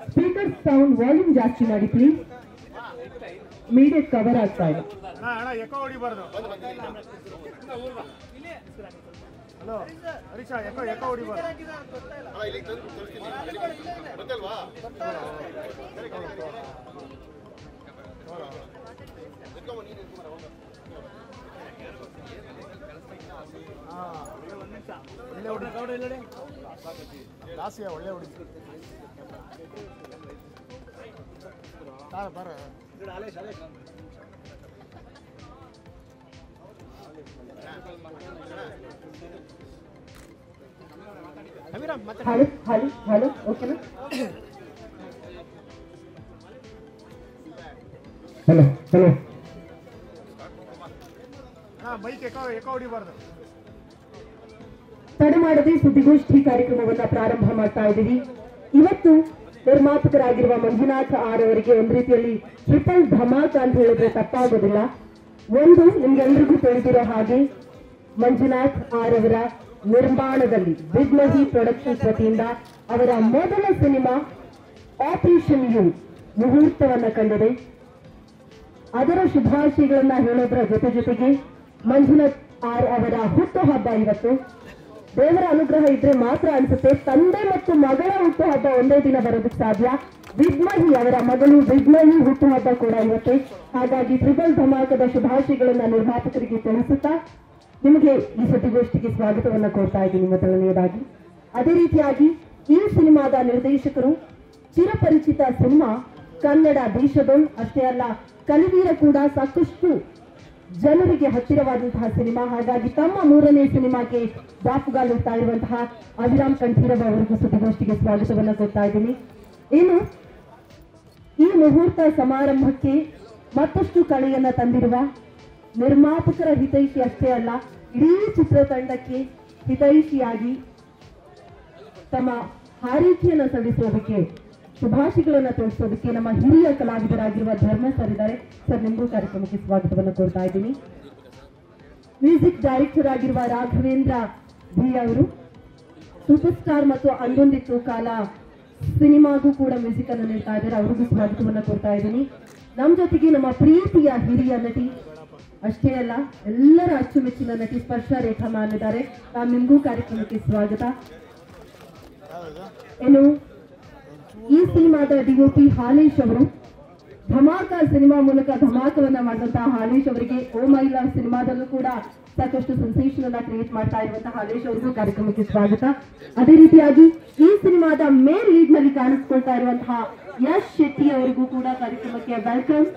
Speaker sound volume ಜಾಸ್ತಿ ಮಾಡಿ please media cover ಆಗ್ತಾ ಇದೆ ಅಣ್ಣ ಅಣ್ಣ ಎಕೋ ಹೊಡಿಬಾರ್ದು ಹಲೋ ಹರೀಶ ಎಕೋ ಎಕೋ ಹೊಡಿಬಾರ್ದು ಹಾ, ಒಳ್ಳೆ ಹೊಡಿ ದಾಸಿಯ ಒಳ್ಳೆ ಹೊಡಿ ಬಾರ ಅಭಿರಾಮ್ ಮತ್ತೆ ಹಲೋ ಹಲೋ ಹಲೋ ಓಕೆನಾ ಹಲೋ ಹಲೋ ಹಾ ಬೈಕ್ ಎಕೋ ಎಕೋ ಹೊಡಿಬಾರ್ದು ತಡೆ ಮಾಡದೆ ಸುದ್ದಿಗೋಷ್ಠಿ ಕಾರ್ಯಕ್ರಮವನ್ನ ಪ್ರಾರಂಭ ಮಾಡ್ತಾ ಇದ್ದೀವಿ ಇವತ್ತು ನಿರ್ಮಾಪಕರಾಗಿರುವ ಮಂಜುನಾಥ್ ಆರ್ ಅವರಿಗೆ ಒಂದು ರೀತಿಯಲ್ಲಿ ಟ್ರಿಪಲ್ ಧಮಾಕ ಅಂತ ಹೇಳಿದ್ರೆ ತಪ್ಪಾಗೋದಿಲ್ಲ ಒಂದು ನಿಮ್ಗೆಲ್ರಿಗೂ ತಿಳಿದಿರೋ ಹಾಗೆ ಮಂಜುನಾಥ್ ಆರ್ ಅವರ ನಿರ್ಮಾಣದಲ್ಲಿ ಬಿಗ್ಮಹಿ ಪ್ರೊಡಕ್ಷನ್ಸ್ ವತಿಯಿಂದ ಅವರ ಮೊದಲ ಸಿನಿಮಾ ಆಪರೇಷನ್ ಯು ಮುಹೂರ್ತವನ್ನ ಕಂಡಿದೆ ಅದರ ಶುಭಾಶಯಗಳನ್ನ ಹೇಳೋದ್ರ ಜೊತೆ ಜೊತೆಗೆ ಮಂಜುನಾಥ್ ಆರ್ ಅವರ ಹುಟ್ಟುಹಬ್ಬ ಇವತ್ತು ದೇವರ ಅನುಗ್ರಹ ಇದ್ರೆ ಮಾತ್ರ ಅನ್ಸುತ್ತೆ ತಂದೆ ಮತ್ತು ಮಗಳ ಹುಟ್ಟುಹಬ್ಬ ಒಂದೇ ದಿನ ಬರೋದಕ್ಕೆ ಸಾಧ್ಯ ವಿದ್ಮಹಿ ಅವರ ಮಗಳು ವಿದ್ಮಹಿ ಹುಟ್ಟುಹಬ್ಬ ಕೂಡ ಇವತ್ತೆ ಹಾಗಾಗಿ ಟ್ರಿಬಲ್ ಧಮಾಕದ ಶುಭಾಶಯಗಳನ್ನ ನಿರ್ಮಾಪಕರಿಗೆ ತಿಳಿಸುತ್ತಾ ನಿಮಗೆ ಈ ಸುದ್ದಿಗೋಷ್ಠಿಗೆ ಸ್ವಾಗತವನ್ನ ಕೋರ್ತಾ ಇದ್ದೀನಿ ಮೊದಲನೆಯದಾಗಿ ಅದೇ ರೀತಿಯಾಗಿ ಈ ಸಿನಿಮಾದ ನಿರ್ದೇಶಕರು ಚಿರಪರಿಚಿತ ಸಿನಿಮಾ ಕನ್ನಡ ದೇಶದೊಳ್ ಅಷ್ಟೇ ಅಲ್ಲ ಕಲಿವೀರ ಕೂಡ ಸಾಕಷ್ಟು ಜನರಿಗೆ ಹತ್ತಿರವಾದಂತಹ ಸಿನಿಮಾ ಹಾಗಾಗಿ ತಮ್ಮ ಮೂರನೇ ಸಿನಿಮಾಗೆ ದಾಪುಗಾಲಿಡ್ತಾ ಇರುವಂತಹ ಅಭಿರಾಮ್ ಕಂಠೀರವ ಅವರಿಗೂ ಸುದ್ದಿಗೋಷ್ಠಿಗೆ ಸ್ವಾಗತವನ್ನ ಕೊಡ್ತಾ ಇದ್ದೀನಿ ಇನ್ನು ಈ ಮುಹೂರ್ತ ಸಮಾರಂಭಕ್ಕೆ ಮತ್ತಷ್ಟು ಕಳೆಯನ್ನ ತಂದಿರುವ ನಿರ್ಮಾಪಕರ ಹಿತೈಷಿ ಅಷ್ಟೇ ಅಲ್ಲ ಇಡೀ ಚಿತ್ರತಂಡಕ್ಕೆ ಹಿತೈಷಿಯಾಗಿ ತಮ್ಮ ಹಾರೈಕೆಯನ್ನ ಸಲ್ಲಿಸೋದಕ್ಕೆ ಶುಭಾಶಯಗಳನ್ನ ತಿಳಿಸೋದಕ್ಕೆ ನಮ್ಮ ಹಿರಿಯ ಕಲಾವಿದರಾಗಿರುವ ಧರ್ಮ ಸರ್ ಇದ್ದಾರೆ ಸರ್ ನಿಮಗೂ ಕಾರ್ಯಕ್ರಮಕ್ಕೆ ಸ್ವಾಗತವನ್ನು ಕೋರ್ತಾ ಇದ್ದೀನಿ ಮ್ಯೂಸಿಕ್ ಡೈರೆಕ್ಟರ್ ಆಗಿರುವ ರಾಘವೇಂದ್ರ ಭಿ ಅವರು ಸೂಪರ್ ಸ್ಟಾರ್ ಮತ್ತು ಅಂದೊಂದಿತ್ತು ಕಾಲ ಸಿನಿಮಾಗೂ ಕೂಡ ಮ್ಯೂಸಿಕ್ ಅನ್ನು ನೀಡ್ತಾ ಇದ್ದಾರೆ ಅವ್ರಿಗೂ ಸ್ವಾಗತವನ್ನ ಕೊಡ್ತಾ ಇದ್ದೀನಿ ನಮ್ಮ ಜೊತೆಗೆ ನಮ್ಮ ಪ್ರೀತಿಯ ಹಿರಿಯ ನಟಿ ಅಷ್ಟೇ ಅಲ್ಲ ಎಲ್ಲರ ಅಚ್ಚುಮೆಚ್ಚಿನ ನಟಿ ಸ್ಪರ್ಶ ರೇಖಾ ಮ್ಯಾಮ್ ಇದ್ದಾರೆ ಮ್ಯಾಮ್ ನಿಮಗೂ ಕಾರ್ಯಕ್ರಮಕ್ಕೆ ಸ್ವಾಗತ ಏನು ಈ ಸಿನಿಮಾದ ಡಿಒಪಿ ಹಾಲೇಶ್ ಅವರು ಧಮಾಕ ಸಿನಿಮಾ ಮೂಲಕ ಧಮಾಕವನ್ನ ಮಾಡಿದಂತಹ ಹಾಲೇಶ್ ಅವರಿಗೆ ಓ ಮೈಲಾ ಸಿನಿಮಾದಲ್ಲೂ ಕೂಡ ಸಾಕಷ್ಟು ಸೆನ್ಸೇಷನ್ ಅನ್ನ ಕ್ರಿಯೇಟ್ ಮಾಡ್ತಾ ಇರುವಂತಹ ಹಾಲೇಶ್ ಅವರಿಗೂ ಕಾರ್ಯಕ್ರಮಕ್ಕೆ ಸ್ವಾಗತ ಅದೇ ರೀತಿಯಾಗಿ ಈ ಸಿನಿಮಾದ ಮೇನ್ ಲೀಡ್ ನಲ್ಲಿ ಕಾಣಿಸ್ಕೊಳ್ತಾ ಇರುವಂತಹ ಯಶ್ ಶೆಟ್ಟಿ ಅವರಿಗೂ ಕೂಡ ಕಾರ್ಯಕ್ರಮಕ್ಕೆ ವೆಲ್ಕಮ್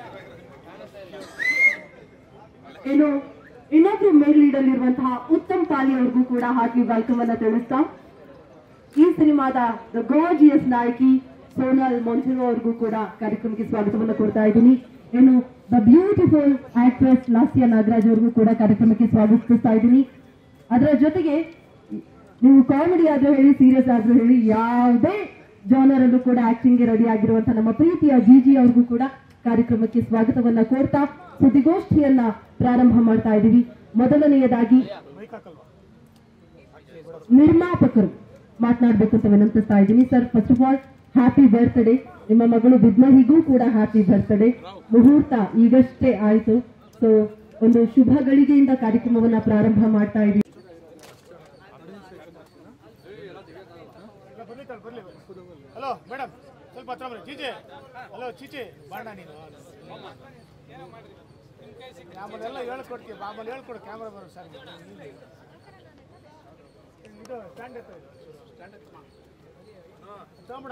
ಏನು ಇನ್ನೊಬ್ರು ಮೇಲ್ ಲೀಡ್ ಅಲ್ಲಿರುವಂತಹ ಉತ್ತಮ್ ಪಾಲಿ ಅವ್ರಿಗೂ ಕೂಡ ಹಾಕಿ ವೆಲ್ಕಮ್ ಅನ್ನ ತಿಳಿಸ್ತಾ ಈ ಸಿನಿಮಾದ ದ ಗಾಜಿಯಸ್ ನಾಯಕಿ ಸೋನಾಲ್ ಮೊಂಜುರೋ ಅವ್ರಿಗೂ ಕೂಡ ಕಾರ್ಯಕ್ರಮಕ್ಕೆ ಸ್ವಾಗತವನ್ನು ಕೊಡ್ತಾ ಇದ್ದೀನಿ ಏನು the beautiful actress Lasya Nagaraj ಅವ್ರಿಗೂ ಕೂಡ ಕಾರ್ಯಕ್ರಮಕ್ಕೆ ಸ್ವಾಗತಿಸ್ತಾ ಇದ್ದೀನಿ ಅದರ ಜೊತೆಗೆ ನೀವು ಕಾಮಿಡಿ ಆದ್ರೂ ಹೇಳಿ ಸೀರಿಯಸ್ ಆದ್ರೂ ಹೇಳಿ ಯಾವುದೇ ಜಾನರ್ ಅಲ್ಲೂ ಕೂಡ ಆಕ್ಟಿಂಗ್ ರೆಡಿ ಆಗಿರುವಂತ ನಮ್ಮ ಪ್ರೀತಿಯ ಜಿಜಿ ಅವ್ರಿಗೂ ಕೂಡ ಕಾರ್ಯಕ್ರಮಕ್ಕೆ ಸ್ವಾಗತವನ್ನ ಕೋರ್ತಾ ಸುದ್ದಿಗೋಷ್ಠಿಯನ್ನ ಪ್ರಾರಂಭ ಮಾಡ್ತಾ ಇದ್ದೀವಿ ಮೊದಲನೆಯದಾಗಿ ಬೈಕ್ ಹಾಕಲ್ವಾ ನಿರ್ಮಾಪಕರು ಮಾತನಾಡಬೇಕು ಅಂತ ವಿನಂತಿಸ್ತಾ ಇದ್ದೀನಿ sir first of all happy birthday ನಿಮ್ಮ ಮಗಳು ವಿದ್ಮಹಿಗೂ ಕೂಡ ಹ್ಯಾಪಿ ಬರ್ತ್ಡೇ ಮುಹೂರ್ತ ಈಗಷ್ಟೇ ಆಯಿತು ಸೊ ಒಂದು ಶುಭ ಗಳಿಗೆಯಿಂದ ಕಾರ್ಯಕ್ರಮವನ್ನ ಪ್ರಾರಂಭ ಮಾಡ್ತಾ ಇದ್ದೀವಿ ಇಲ್ಲ ಬರ್ಲಿಕ್ಕಲ್ಲ ಬರ್ಲಿ ಹಲೋ ಮೇಡಮ್ ಸ್ವಲ್ಪ ಹತ್ರ ಬನ್ನಿ ಚೀಚೆ ಹಲೋ ಚೀಚೆ ಬಾಣ ನೀನು ಆಮೇಲೆ ಎಲ್ಲ ಹೇಳ್ಕೊಡ್ತೀವಿ ಆಮೇಲೆ ಹೇಳ್ಕೊಡು ಕ್ಯಾಮ್ರಾ ಬರೋ ಸರ್ ಇದು ಸ್ಟ್ಯಾಂಡ್ ಎತ್ತ ಸ್ಟ್ಯಾಂಡ್ ಎತ್ತ ತಗೊಂಬಿಡ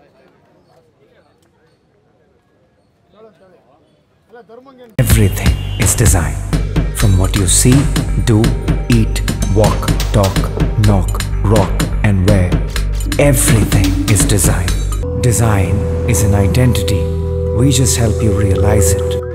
ಎಲ್ಲ ಧರ್ಮಂಗೇನು Everything is designed. From what you see, do, eat, walk, talk, knock, rock, and wear. Everything is design. Design is an identity. We just help you realize it.